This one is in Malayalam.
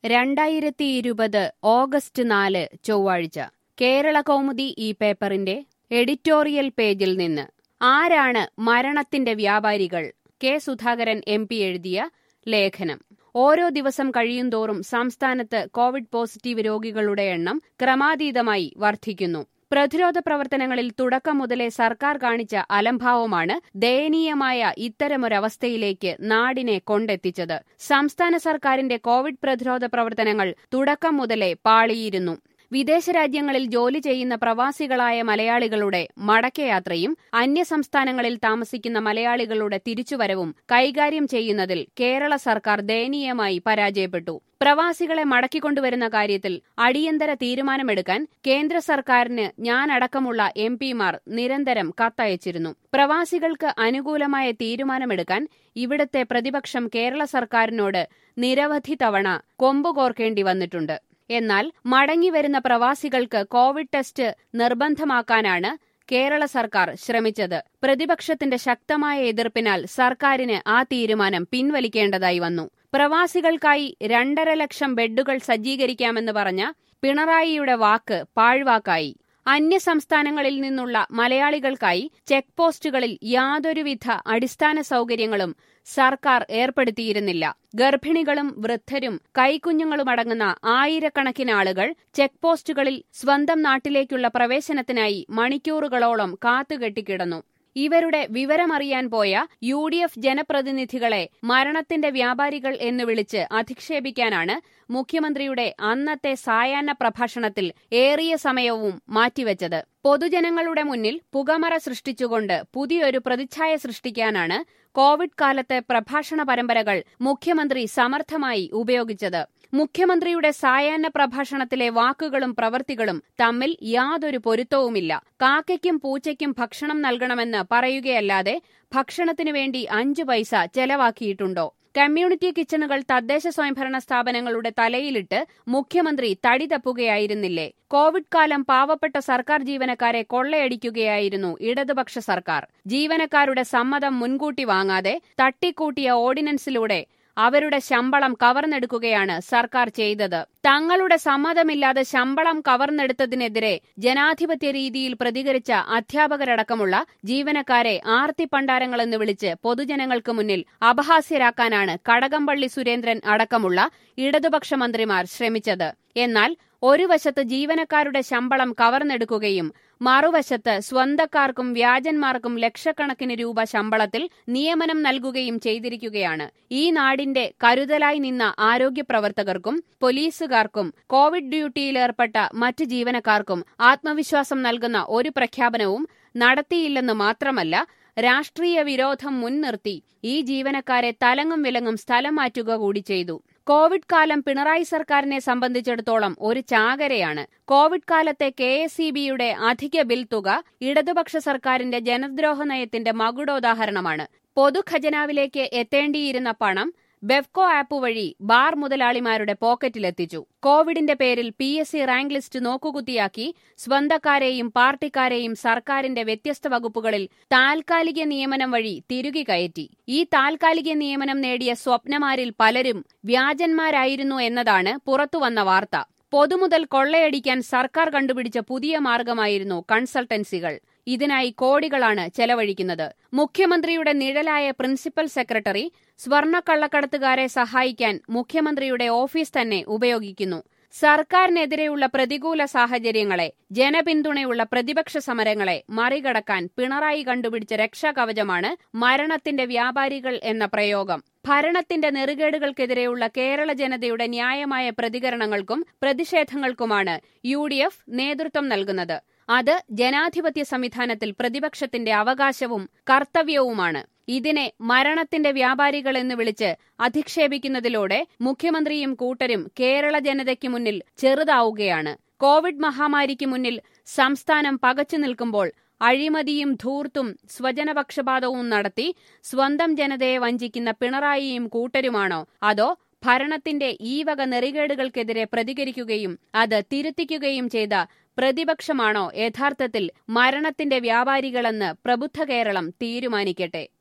രണ്ടായിരത്തി ഇരുപത് ഓഗസ്റ്റ് നാല് ചൊവ്വാഴ്ച കേരള കൗമുദി ഈ പേപ്പറിന്റെ എഡിറ്റോറിയൽ പേജിൽ നിന്ന് ആരാണ് മരണത്തിന്റെ വ്യാപാരികൾ കെ സുധാകരൻ എം പി എഴുതിയ ലേഖനം ഓരോ ദിവസം കഴിയുന്തോറും സംസ്ഥാനത്ത് കോവിഡ് പോസിറ്റീവ് രോഗികളുടെ എണ്ണം ക്രമാതീതമായി വർദ്ധിക്കുന്നു പ്രതിരോധ പ്രവർത്തനങ്ങളിൽ തുടക്കം മുതലേ സർക്കാർ കാണിച്ച അലംഭാവമാണ് ദയനീയമായ ഇത്തരമൊരവസ്ഥയിലേക്ക് നാടിനെ കൊണ്ടെത്തിച്ചത് സംസ്ഥാന സർക്കാരിന്റെ കോവിഡ് പ്രതിരോധ പ്രവർത്തനങ്ങൾ തുടക്കം മുതലേ പാളിയിരുന്നു വിദേശ രാജ്യങ്ങളിൽ ജോലി ചെയ്യുന്ന പ്രവാസികളായ മലയാളികളുടെ മടക്കയാത്രയും അന്യസംസ്ഥാനങ്ങളിൽ താമസിക്കുന്ന മലയാളികളുടെ തിരിച്ചുവരവും കൈകാര്യം ചെയ്യുന്നതിൽ കേരള സർക്കാർ ദയനീയമായി പരാജയപ്പെട്ടു പ്രവാസികളെ മടക്കിക്കൊണ്ടുവരുന്ന കാര്യത്തിൽ അടിയന്തര തീരുമാനമെടുക്കാൻ കേന്ദ്ര സർക്കാരിന് ഞാനടക്കമുള്ള എം പിമാർ നിരന്തരം കത്തയച്ചിരുന്നു പ്രവാസികൾക്ക് അനുകൂലമായ തീരുമാനമെടുക്കാൻ ഇവിടത്തെ പ്രതിപക്ഷം കേരള സർക്കാരിനോട് നിരവധി തവണ കൊമ്പുകോർക്കേണ്ടി വന്നിട്ടുണ്ട് എന്നാൽ മടങ്ങിവരുന്ന പ്രവാസികൾക്ക് കോവിഡ് ടെസ്റ്റ് നിർബന്ധമാക്കാനാണ് കേരള സർക്കാർ ശ്രമിച്ചത് പ്രതിപക്ഷത്തിന്റെ ശക്തമായ എതിർപ്പിനാൽ സർക്കാരിന് ആ തീരുമാനം പിൻവലിക്കേണ്ടതായി വന്നു പ്രവാസികൾക്കായി രണ്ടര ലക്ഷം ബെഡുകൾ സജ്ജീകരിക്കാമെന്ന് പറഞ്ഞ പിണറായിയുടെ വാക്ക് പാഴ്വാക്കായി അന്യസംസ്ഥാനങ്ങളിൽ നിന്നുള്ള മലയാളികൾക്കായി ചെക്ക് പോസ്റ്റുകളിൽ യാതൊരുവിധ അടിസ്ഥാന സൗകര്യങ്ങളും സർക്കാർ ഏർപ്പെടുത്തിയിരുന്നില്ല ഗർഭിണികളും വൃദ്ധരും കൈക്കുഞ്ഞുങ്ങളുമടങ്ങുന്ന ആയിരക്കണക്കിന് ആളുകൾ ചെക്ക് പോസ്റ്റുകളിൽ സ്വന്തം നാട്ടിലേക്കുള്ള പ്രവേശനത്തിനായി മണിക്കൂറുകളോളം കാത്തുകെട്ടിക്കിടന്നു ഇവരുടെ വിവരമറിയാൻ പോയ യു ഡി എഫ് ജനപ്രതിനിധികളെ മരണത്തിന്റെ വ്യാപാരികൾ എന്ന് വിളിച്ച് അധിക്ഷേപിക്കാനാണ് മുഖ്യമന്ത്രിയുടെ അന്നത്തെ സായാഹ്ന പ്രഭാഷണത്തിൽ ഏറിയ സമയവും മാറ്റിവെച്ചത് പൊതുജനങ്ങളുടെ മുന്നിൽ പുകമറ സൃഷ്ടിച്ചുകൊണ്ട് പുതിയൊരു പ്രതിച്ഛായ സൃഷ്ടിക്കാനാണ് കോവിഡ് കാലത്തെ പ്രഭാഷണ പരമ്പരകൾ മുഖ്യമന്ത്രി സമർത്ഥമായി ഉപയോഗിച്ചത് മുഖ്യമന്ത്രിയുടെ സായാഹ്ന പ്രഭാഷണത്തിലെ വാക്കുകളും പ്രവൃത്തികളും തമ്മിൽ യാതൊരു പൊരുത്തവുമില്ല കാക്കയ്ക്കും പൂച്ചയ്ക്കും ഭക്ഷണം നൽകണമെന്ന് പറയുകയല്ലാതെ ഭക്ഷണത്തിനു വേണ്ടി അഞ്ചു പൈസ ചെലവാക്കിയിട്ടുണ്ടോ കമ്മ്യൂണിറ്റി കിച്ചണുകൾ തദ്ദേശ സ്വയംഭരണ സ്ഥാപനങ്ങളുടെ തലയിലിട്ട് മുഖ്യമന്ത്രി തടി തപ്പുകയായിരുന്നില്ലേ കോവിഡ് കാലം പാവപ്പെട്ട സർക്കാർ ജീവനക്കാരെ കൊള്ളയടിക്കുകയായിരുന്നു ഇടതുപക്ഷ സർക്കാർ ജീവനക്കാരുടെ സമ്മതം മുൻകൂട്ടി വാങ്ങാതെ തട്ടിക്കൂട്ടിയ ഓർഡിനൻസിലൂടെ അവരുടെ ശമ്പളം കവർന്നെടുക്കുകയാണ് സർക്കാർ ചെയ്തത് തങ്ങളുടെ സമ്മതമില്ലാതെ ശമ്പളം കവർന്നെടുത്തതിനെതിരെ ജനാധിപത്യ രീതിയിൽ പ്രതികരിച്ച അധ്യാപകരടക്കമുള്ള ജീവനക്കാരെ ആർത്തിപ്പണ്ടാരങ്ങളെന്ന് വിളിച്ച് പൊതുജനങ്ങൾക്ക് മുന്നിൽ അപഹാസ്യരാക്കാനാണ് കടകംപള്ളി സുരേന്ദ്രൻ അടക്കമുള്ള ഇടതുപക്ഷ മന്ത്രിമാർ ശ്രമിച്ചത് എന്നാൽ ഒരു വശത്ത് ജീവനക്കാരുടെ ശമ്പളം കവർന്നെടുക്കുകയും മറുവശത്ത് സ്വന്തക്കാർക്കും വ്യാജന്മാർക്കും ലക്ഷക്കണക്കിന് രൂപ ശമ്പളത്തിൽ നിയമനം നൽകുകയും ചെയ്തിരിക്കുകയാണ് ഈ നാടിന്റെ കരുതലായി നിന്ന ആരോഗ്യപ്രവർത്തകർക്കും പോലീസുകാർക്കും കോവിഡ് ഡ്യൂട്ടിയിലേർപ്പെട്ട മറ്റ് ജീവനക്കാർക്കും ആത്മവിശ്വാസം നൽകുന്ന ഒരു പ്രഖ്യാപനവും നടത്തിയില്ലെന്ന് മാത്രമല്ല രാഷ്ട്രീയ വിരോധം മുൻനിർത്തി ഈ ജീവനക്കാരെ തലങ്ങും വിലങ്ങും സ്ഥലം മാറ്റുക കൂടി ചെയ്തു കോവിഡ് കാലം പിണറായി സർക്കാരിനെ സംബന്ധിച്ചിടത്തോളം ഒരു ചാകരയാണ് കോവിഡ് കാലത്തെ കെ എസ് ഇ ബിയുടെ അധിക ബിൽ തുക ഇടതുപക്ഷ സർക്കാരിന്റെ ജനദ്രോഹ നയത്തിന്റെ മകുടോദാഹരണമാണ് പൊതുഖജനാവിലേക്ക് എത്തേണ്ടിയിരുന്ന പണം ബെഫ്കോ ആപ്പ് വഴി ബാർ മുതലാളിമാരുടെ പോക്കറ്റിലെത്തിച്ചു കോവിഡിന്റെ പേരിൽ P S C rank list നോക്കുകുത്തിയാക്കി സ്വന്തക്കാരെയും പാർട്ടിക്കാരെയും സർക്കാരിന്റെ വ്യത്യസ്ത വകുപ്പുകളിൽ താൽക്കാലിക നിയമനം വഴി തിരുകി കയറ്റി ഈ താൽക്കാലിക നിയമനം നേടിയ സ്വപ്നമാരിൽ പലരും വ്യാജന്മാരായിരുന്നു എന്നതാണ് പുറത്തുവന്ന വാർത്ത പൊതുമുതൽ കൊള്ളയടിക്കാൻ സർക്കാർ കണ്ടുപിടിച്ച പുതിയ മാർഗമായിരുന്നു കൺസൾട്ടൻസികൾ ഇതിനായി കോടികളാണ് ചെലവഴിക്കുന്നത് മുഖ്യമന്ത്രിയുടെ നിഴലായ പ്രിൻസിപ്പൽ സെക്രട്ടറി സ്വർണ്ണക്കള്ളക്കടത്തുകാരെ സഹായിക്കാൻ മുഖ്യമന്ത്രിയുടെ ഓഫീസ് തന്നെ ഉപയോഗിക്കുന്നു സർക്കാരിനെതിരെയുള്ള പ്രതികൂല സാഹചര്യങ്ങളെ ജനപിന്തുണയുള്ള പ്രതിപക്ഷ സമരങ്ങളെ മറികടക്കാൻ പിണറായി കണ്ടുപിടിച്ച രക്ഷാകവചമാണ് മരണത്തിന്റെ വ്യാപാരികൾ എന്ന പ്രയോഗം ഭരണത്തിന്റെ നെറുകേടുകൾക്കെതിരെയുള്ള കേരള ജനതയുടെ ന്യായമായ പ്രതികരണങ്ങൾക്കും പ്രതിഷേധങ്ങൾക്കുമാണ് യു നേതൃത്വം നൽകുന്നത് അത് ജനാധിപത്യ സംവിധാനത്തിൽ പ്രതിപക്ഷത്തിന്റെ അവകാശവും കർത്തവ്യവുമാണ് ഇതിനെ മരണത്തിന്റെ വ്യാപാരികൾ എന്ന് വിളിച്ച് അധിക്ഷേപിക്കുന്നതിലൂടെ മുഖ്യമന്ത്രിയും കൂട്ടരും കേരള ജനതയ്ക്ക് മുന്നിൽ ചെറുതാവുകയാണ് കോവിഡ് മഹാമാരിക്ക് മുന്നിൽ സംസ്ഥാനം പകച്ചു നിൽക്കുമ്പോൾ അഴിമതിയും ധൂർത്തും സ്വജനപക്ഷപാതവും നടത്തി സ്വന്തം ജനതയെ വഞ്ചിക്കുന്ന പിണറായിയും കൂട്ടരുമാണോ അതോ ഭരണത്തിന്റെ ഈ വക നെറികേടുകൾക്കെതിരെ പ്രതികരിക്കുകയും അത് തിരുത്തിക്കുകയും ചെയ്ത പ്രതിപക്ഷമാണോ യഥാർത്ഥത്തിൽ മരണത്തിന്റെ വ്യാപാരികളെന്ന് പ്രബുദ്ധ കേരളം തീരുമാനിക്കട്ടെ